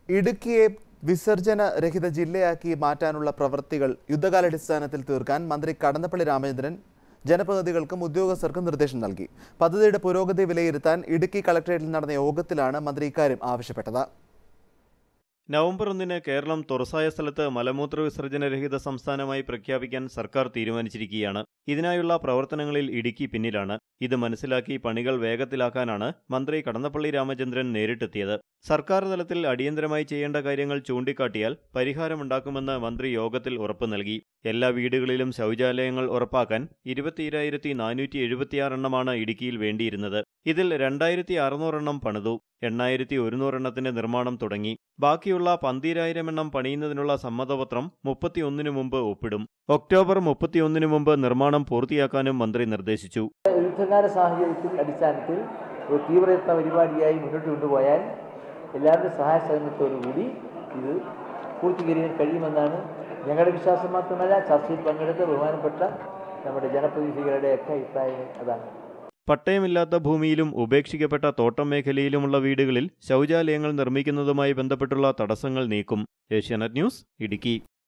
ഇടുക്കിയെ വിസർജന രഹിത ജില്ലയാക്കി മാറ്റാനുള്ള പ്രവൃത്തികൾ യുദ്ധകാലാടിസ്ഥാനത്തിൽ തീർക്കാൻ മന്ത്രി കടന്നപ്പള്ളി രാമചന്ദ്രൻ ജനപ്രതിനിധികൾക്കും ഉദ്യോഗസ്ഥർക്കും നിർദ്ദേശം നൽകി പദ്ധതിയുടെ പുരോഗതി വിലയിരുത്താൻ ഇടുക്കി കളക്ടറേറ്റിൽ നടന്ന യോഗത്തിലാണ് മന്ത്രി ഇക്കാര്യം ആവശ്യപ്പെട്ടത് നവംബർ ഒന്നിന് കേരളം തുറസായ സ്ഥലത്ത് മലമൂത്ര വിസർജനരഹിത സംസ്ഥാനമായി പ്രഖ്യാപിക്കാൻ സർക്കാർ തീരുമാനിച്ചിരിക്കുകയാണ് ഇതിനായുള്ള പ്രവർത്തനങ്ങളിൽ ഇടുക്കി പിന്നിലാണ് ഇത് മനസ്സിലാക്കി പണികൾ വേഗത്തിലാക്കാനാണ് മന്ത്രി കടന്നപ്പള്ളി രാമചന്ദ്രൻ നേരിട്ടെത്തിയത് സർക്കാർ തലത്തിൽ അടിയന്തരമായി ചെയ്യേണ്ട കാര്യങ്ങൾ ചൂണ്ടിക്കാട്ടിയാൽ പരിഹാരമുണ്ടാക്കുമെന്ന് മന്ത്രി യോഗത്തിൽ ഉറപ്പു നൽകി എല്ലാ വീടുകളിലും ശൗചാലയങ്ങൾ ഉറപ്പാക്കാൻ ഇരുപത്തിയിരായിരത്തി നാനൂറ്റി എഴുപത്തിയാറെണ്ണമാണ് ഇടുക്കിയിൽ വേണ്ടിയിരുന്നത് ഇതിൽ രണ്ടായിരത്തി അറുന്നൂറെണ്ണം പണിതു എണ്ണായിരത്തി ഒരുന്നൂറെണ്ണത്തിന്റെ നിർമ്മാണം തുടങ്ങി ബാക്കിയുള്ള പന്തീരായിരം എണ്ണം പണിയുന്നതിനുള്ള സമ്മതപത്രം മുപ്പത്തിയൊന്നിനു മുമ്പ് ഒപ്പിടും ഒക്ടോബർ മുപ്പത്തിയൊന്നിനു മുമ്പ് നിർമ്മാണം പൂർത്തിയാക്കാനും മന്ത്രി നിർദ്ദേശിച്ചു യുദ്ധകാല സാഹചര്യത്തിൽ അടിസ്ഥാനത്തിൽ ഒരു തീവ്രയത്ന പരിപാടിയായി മുന്നോട്ട് കൊണ്ടുപോയാൽ എല്ലാവരുടെയും സഹായ സഹകരണത്തോടുകൂടി ഇത് പൂർത്തീകരിക്കാൻ കഴിയുമെന്നാണ് ഞങ്ങളുടെ വിശ്വാസം മാത്രമല്ല ചർച്ചയിൽ പങ്കെടുത്ത ബഹുമാനപ്പെട്ട നമ്മുടെ ജനപ്രതിനിധികളുടെയൊക്കെ അഭിപ്രായം അതാണ് പട്ടയമില്ലാത്ത ഭൂമിയിലും ഉപേക്ഷിക്കപ്പെട്ട തോട്ടം മേഖലയിലുമുള്ള വീടുകളിൽ ശൗചാലയങ്ങൾ നിർമ്മിക്കുന്നതുമായി ബന്ധപ്പെട്ടുള്ള തടസ്സങ്ങൾ നീക്കും ഏഷ്യാനെറ്റ് ന്യൂസ് ഇടുക്കി